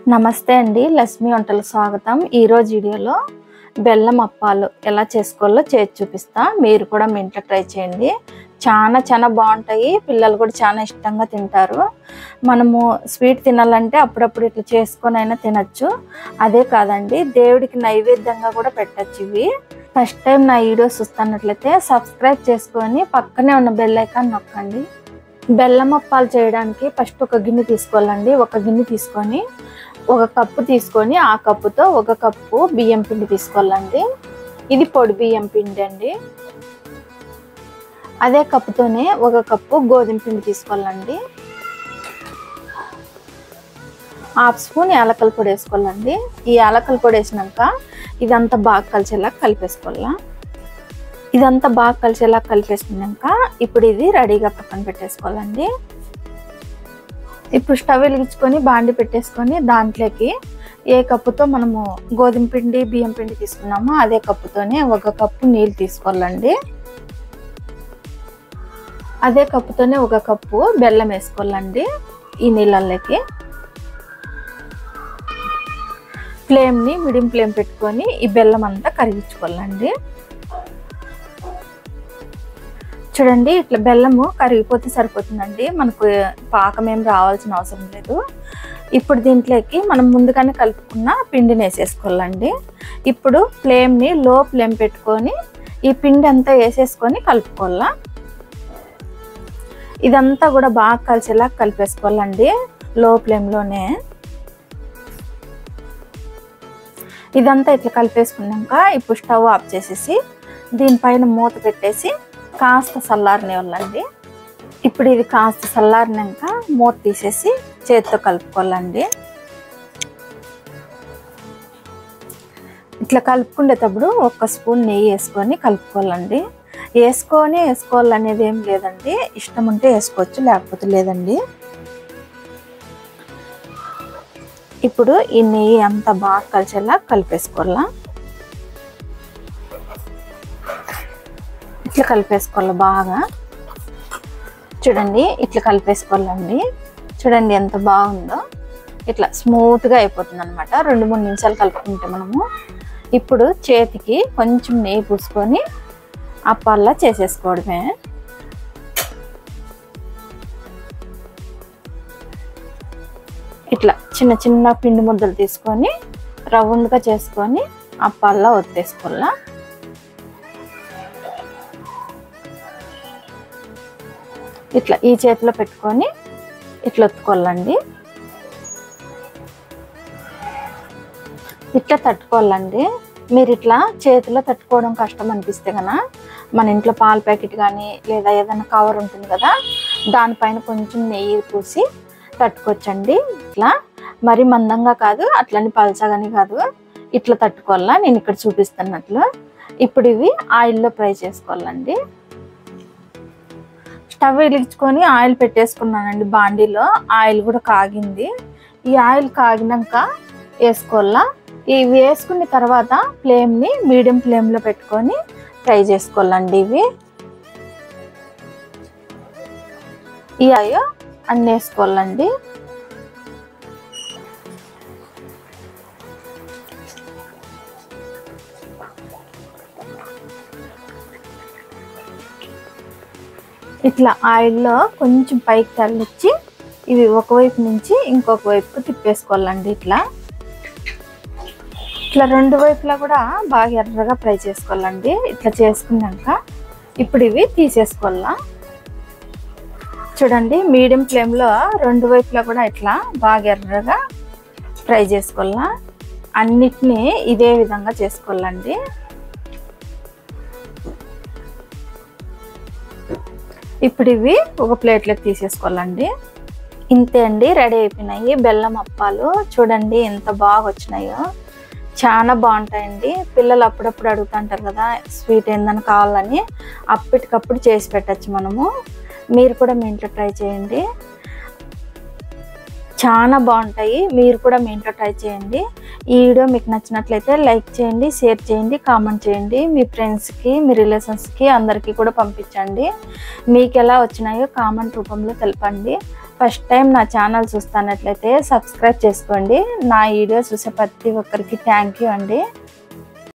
నమస్తే అండి లక్ష్మి వంటలకు స్వాగతం ఈరోజు వీడియోలో బెల్లం అప్పాలు ఎలా చేసుకోవాలో చేసి చూపిస్తా మీరు కూడా మీ ఇంట్లో ట్రై చేయండి చాలా చాలా బాగుంటాయి పిల్లలు కూడా చాలా ఇష్టంగా తింటారు మనము స్వీట్ తినాలంటే అప్పుడప్పుడు ఇట్లా చేసుకొని అయినా తినచ్చు అదే కాదండి దేవుడికి నైవేద్యంగా కూడా పెట్టచ్చు ఇవి ఫస్ట్ టైం నా వీడియోస్ చూస్తున్నట్లయితే సబ్స్క్రైబ్ చేసుకొని పక్కనే ఉన్న బెల్ ఐకాన్ నొక్కండి బెల్లం అప్పాలు చేయడానికి ఫస్ట్ ఒక గిన్నె తీసుకోవాలండి ఒక గిన్నె తీసుకొని ఒక కప్పు తీసుకొని ఆ కప్పుతో ఒక కప్పు బియ్యం పిండి తీసుకోవాలండి ఇది పొడి బియ్యం పిండి అండి అదే కప్పుతోనే ఒక కప్పు గోధుమ పిండి తీసుకోవాలండి హాఫ్ స్పూన్ యాలకల పొడి వేసుకోవాలండి ఈ యాలకల పొడి వేసినాక ఇదంతా బాగా కలిసేలా కలిపేసుకోవాలా ఇదంతా బాగా కలిసేలా కలిపేసుకున్నాక ఇప్పుడు ఇది రెడీగా పక్కన పెట్టేసుకోవాలండి ఇప్పుడు స్టవ్ వెలిగించుకొని బాండి పెట్టేసుకొని దాంట్లోకి ఏ కప్పుతో మనము గోధుమ పిండి బియ్యం పిండి తీసుకున్నామో అదే కప్పుతోనే ఒక కప్పు నీళ్ళు తీసుకోవాలండి అదే కప్పుతోనే ఒక కప్పు బెల్లం వేసుకోవాలండి ఈ నీళ్ళల్లోకి ఫ్లేమ్ని మీడియం ఫ్లేమ్ పెట్టుకొని ఈ బెల్లం అంతా కరిగించుకోవాలండి చూడండి ఇట్లా బెల్లము కరిగిపోతే సరిపోతుందండి మనకు పాకం ఏం రావాల్సిన అవసరం లేదు ఇప్పుడు దీంట్లోకి మనం ముందుగానే కలుపుకున్న పిండిని వేసేసుకోవాలండి ఇప్పుడు ఫ్లేమ్ని లో ఫ్లేమ్ పెట్టుకొని ఈ పిండి అంతా వేసేసుకొని కలుపుకోవాలా ఇదంతా కూడా బాగా కలిసేలా కలిపేసుకోవాలండి లో ఫ్లేమ్లోనే ఇదంతా ఇట్లా కలిపేసుకున్నాక ఇప్పుడు స్టవ్ ఆఫ్ చేసేసి దీనిపైన మూత పెట్టేసి కాస్త చల్లారనివ్వాలండి ఇప్పుడు ఇది కాస్త చల్లారినాక మూత తీసేసి చేతితో కలుపుకోవాలండి ఇట్లా కలుపుకునేటప్పుడు ఒక స్పూన్ నెయ్యి వేసుకొని కలుపుకోవాలండి వేసుకొని వేసుకోవాలనేది ఏం లేదండి ఇష్టం ఉంటే వేసుకోవచ్చు లేకపోతే లేదండి ఇప్పుడు ఈ నెయ్యి అంతా బాగా కలిసేలా కలిపేసుకోవాలా ఇట్లా కలిపేసుకోవాలి బాగా చూడండి ఇట్లా కలిపేసుకోవాలండి చూడండి ఎంత బాగుందో ఇట్లా స్మూత్గా అయిపోతుంది అనమాట రెండు మూడు నిమిషాలు కలుపుకుంటే మనము ఇప్పుడు చేతికి కొంచెం నెయ్యి పూసుకొని అప్పాల్లా చేసేసుకోవడమే ఇట్లా చిన్న చిన్న పిండి ముద్దలు తీసుకొని రౌండ్గా చేసుకొని అప్పాల్లా ఒత్తేసుకోవాలా ఇట్లా ఈ చేతిలో పెట్టుకొని ఇట్లా ఒత్తుకోవాలండి ఇట్లా తట్టుకోవాలండి మీరు ఇట్లా చేతిలో తట్టుకోవడం కష్టం అనిపిస్తే కనుక మన ఇంట్లో పాల ప్యాకెట్ కానీ లేదా ఏదైనా కవర్ ఉంటుంది కదా దానిపైన కొంచెం నెయ్యి పూసి తట్టుకోవచ్చండి ఇట్లా మరి మందంగా కాదు అట్లని పలచగాని కాదు ఇట్లా తట్టుకోవాలా నేను ఇక్కడ చూపిస్తున్నట్లు ఇప్పుడు ఇవి ఆయిల్లో ఫ్రై చేసుకోవాలండి స్టవ్ వెలిగించుకొని ఆయిల్ పెట్టేసుకున్నానండి బాండీలో ఆయిల్ కూడా కాగింది ఈ ఆయిల్ కాగినాక వేసుకోవాలా ఇవి వేసుకున్న తర్వాత ఫ్లేమ్ని మీడియం ఫ్లేమ్లో పెట్టుకొని ఫ్రై చేసుకోవాలండి ఇవి ఈ అయ్యో అన్నీ వేసుకోవాలండి ఇట్లా ఆయిల్లో కొంచెం పైకి తల్లిచ్చి ఇవి ఒకవైపు నుంచి ఇంకొక వైపుకు తిప్పేసుకోవాలండి ఇట్లా ఇట్లా రెండు వైపులా కూడా బాగా ఎర్రగా ఫ్రై చేసుకోవాలండి ఇట్లా చేసుకున్నాక ఇప్పుడు ఇవి తీసేసుకోవాలా చూడండి మీడియం ఫ్లేమ్లో రెండు వైపులా కూడా ఇట్లా బాగా ఎర్రగా ఫ్రై చేసుకోవాలా అన్నిటినీ ఇదే విధంగా చేసుకోవాలండి ఇప్పుడు ఇవి ఒక ప్లేట్లోకి తీసేసుకోవాలండి ఇంతే అండి రెడీ అయిపోయినాయి బెల్లం అప్పాలు చూడండి ఎంత బాగా వచ్చినాయో చాలా బాగుంటాయండి పిల్లలు అప్పుడప్పుడు అడుగుతుంటారు కదా స్వీట్ ఏందని కావాలని అప్పటికప్పుడు చేసి పెట్టచ్చు మనము మీరు కూడా మీ ఇంట్లో ట్రై చేయండి చాలా బాగుంటాయి మీరు కూడా మీ ఇంట్లో ట్రై చేయండి ఈ వీడియో మీకు నచ్చినట్లయితే లైక్ చేయండి షేర్ చేయండి కామెంట్ చేయండి మీ ఫ్రెండ్స్కి మీ రిలేషన్స్కి అందరికీ కూడా పంపించండి మీకు ఎలా వచ్చినాయో కామెంట్ రూపంలో తెలపండి ఫస్ట్ టైం నా ఛానల్ చూస్తున్నట్లయితే సబ్స్క్రైబ్ చేసుకోండి నా వీడియో చూసే ప్రతి ఒక్కరికి థ్యాంక్ యూ అండి